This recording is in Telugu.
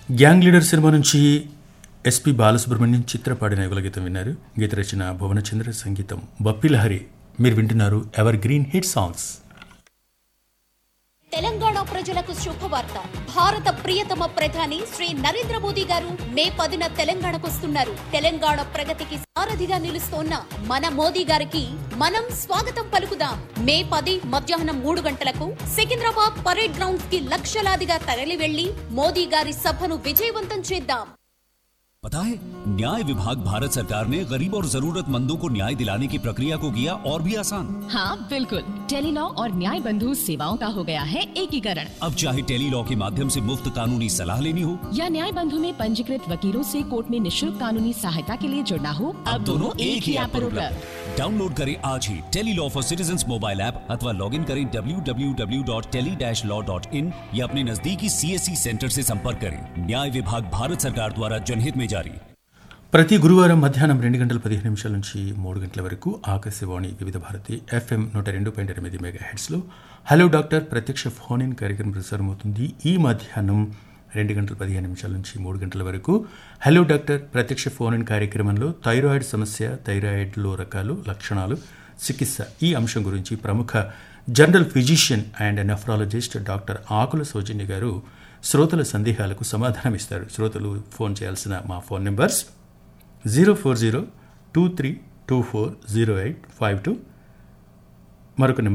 గ్యాంగ్ లీడర్ సినిమా నుంచి ఎస్పి బాలసుబ్రహ్మణ్యం చిత్ర పాడిన యుగల గీతం విన్నారు గీత రచన భువనచంద్ర సంగీతం బప్పిలహరి మీరు వింటున్నారు evergreen hit songs Telangana ప్రజలకు శుభవార్త భారత ప్రియతమ ప్రధాని శ్రీ నరేంద్ర మోదీ గారు మే పదిన తెలంగాణకొస్తున్నారు తెలంగాణ ప్రగతికి సారథిగా నిలుస్తోన్న మన మోదీ గారికి మనం స్వాగతం పలుకుదాం మే పది మధ్యాహ్నం మూడు గంటలకు సికింద్రాబాద్ పరేడ్ గ్రౌండ్స్ కి లక్షలాదిగా తరలి వెళ్లి మోదీ గారి సభను విజయవంతం చేద్దాం पता है न्याय विभाग भारत सरकार ने गरीब और जरूरतमंदों को न्याय दिलाने की प्रक्रिया को किया और भी आसान हाँ बिल्कुल टेलीलॉ और न्याय बंधु सेवाओं का हो गया है एकीकरण अब चाहे टेली लॉ के माध्यम से मुफ्त कानूनी सलाह लेनी हो या न्याय बंधु में पंजीकृत वकीलों से कोर्ट में निशुल्क कानूनी सहायता के लिए जुड़ना हो अब दोनों एक ही ऐप पर उपलब्ध डाउनलोड करें आज ही tele law for citizen mobile app अथवा लॉग इन करें www.tele-law.in या अपने नजदीकी सीएससी सेंटर से संपर्क करें न्याय विभाग भारत सरकार द्वारा जनहित में जारी ప్రతి గురువారం మధ్యాహ్నం రెండు గంటల పదిహేను నిమిషాల నుంచి మూడు గంటల వరకు ఆకాశవాణి వివిధ భారతి ఎఫ్ఎం నూట రెండు పాయింట్ ఎనిమిది మెగా హెడ్స్లో హలో డాక్టర్ ప్రత్యక్ష ఫోన్ ఇన్ కార్యక్రమం ప్రసారమవుతుంది ఈ మధ్యాహ్నం రెండు గంటల పదిహేను నిమిషాల నుంచి మూడు గంటల వరకు హలో డాక్టర్ ప్రత్యక్ష ఫోన్ ఇన్ కార్యక్రమంలో థైరాయిడ్ సమస్య థైరాయిడ్లో రకాలు లక్షణాలు చికిత్స ఈ అంశం గురించి ప్రముఖ general physician and nephrologist doctor Akula Soujanya గారు శ్రోతల సందేహాలకు సమాధానం ఇస్తారు శ్రోతలు ఫోన్ చేయాల్సిన మా phone numbers zero four zero two three two four zero eight five two మరొక నెంబర్